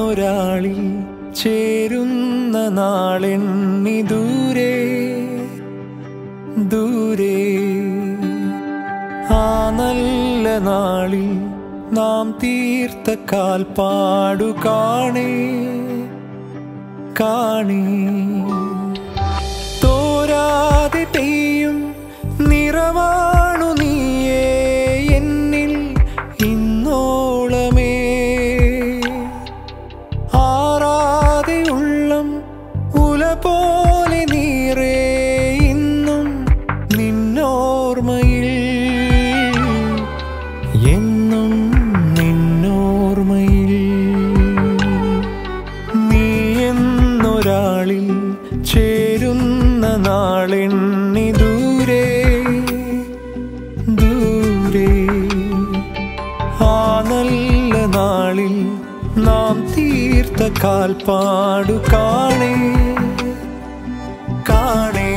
എന്നൊരാളിൽ ചേരുന്ന നാളെണ്ണി ദൂരെ ദൂരെ ആ നല്ല നാളിൽ നാം തീർത്ത കാൽപ്പാടു കാണേ കാണേ തോരാതെ പെയ്യും നിറവാണു നീയേ എന്നിൽ ഇന്നോളമേ ആറാതെ ഉള്ളം ഉല പോലെ നീറേ ഇന്നും നിന്നോർമ്മയിൽ എന്നും നിന്നോർമ്മയിൽ നീ എന്നൊരാളിൽ ചേരുന്ന നാളെണ്ണി ദൂരെ ദൂരെ ആ നല്ല നാളിൽ നാം തീർത്ത കാൽപ്പാടു കാണേ കാണേ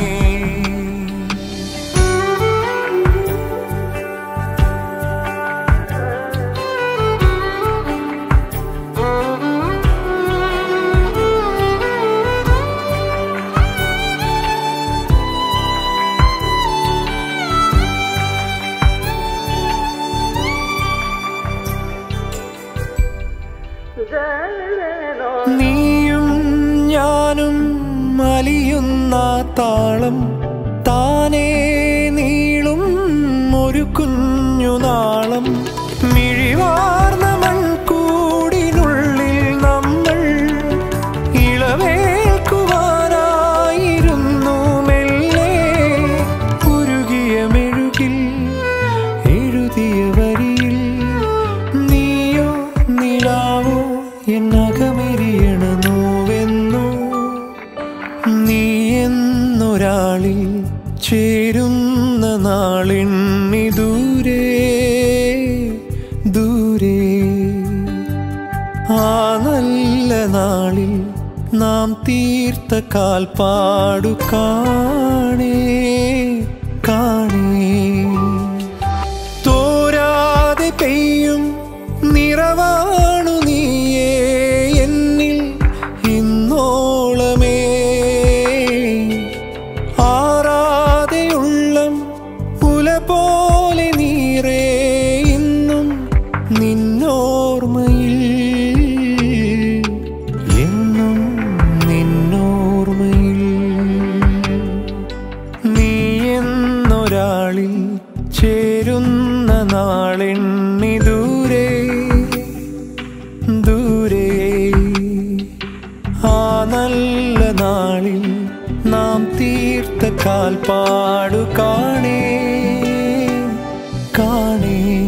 നീയും ഞാനും അലിയുന്ന താളം താനേ നീളും ഒരു കുഞ്ഞു നാളം മിഴിവാർന്ന മൺകൂടിനുള്ളിൽ നമ്മൾ ഇളവേൽക്കുവാനായിരുന്നു മെല്ലെ ഉരുകിയ മെഴുകിൽ എഴുതിയ വരിയിൽ നീയോ നിലാവോ എന്നകമെരിയണ നോവെന്നോ നീ എന്നൊരാളിൽ ചേരുന്ന നാളിണ്ണി ദൂരെ ദൂരെ ആ നല്ല നാളിൽ നാം തീർത്ത കാൽപ്പാടു കാണേ കാണേ തോരാതെ പെയ്യും നിറവാണു നീയേ എന്നിൽ ഇന്നോളമേ ആറാതെ ഉള്ളം ഉല പോലെ നീറേ ഇന്നും നിന്നോർമ്മയിൽ എന്നും നിന്നോർമ്മയിൽ നീ എന്നൊരാളിൽ ചേരുന്ന നാളെണ്ണി ദൂരെ ദൂരെ ആ നല്ല നാളിൽ നാം തീർത്ത കാൽപ്പാടു കാണേ കാണേ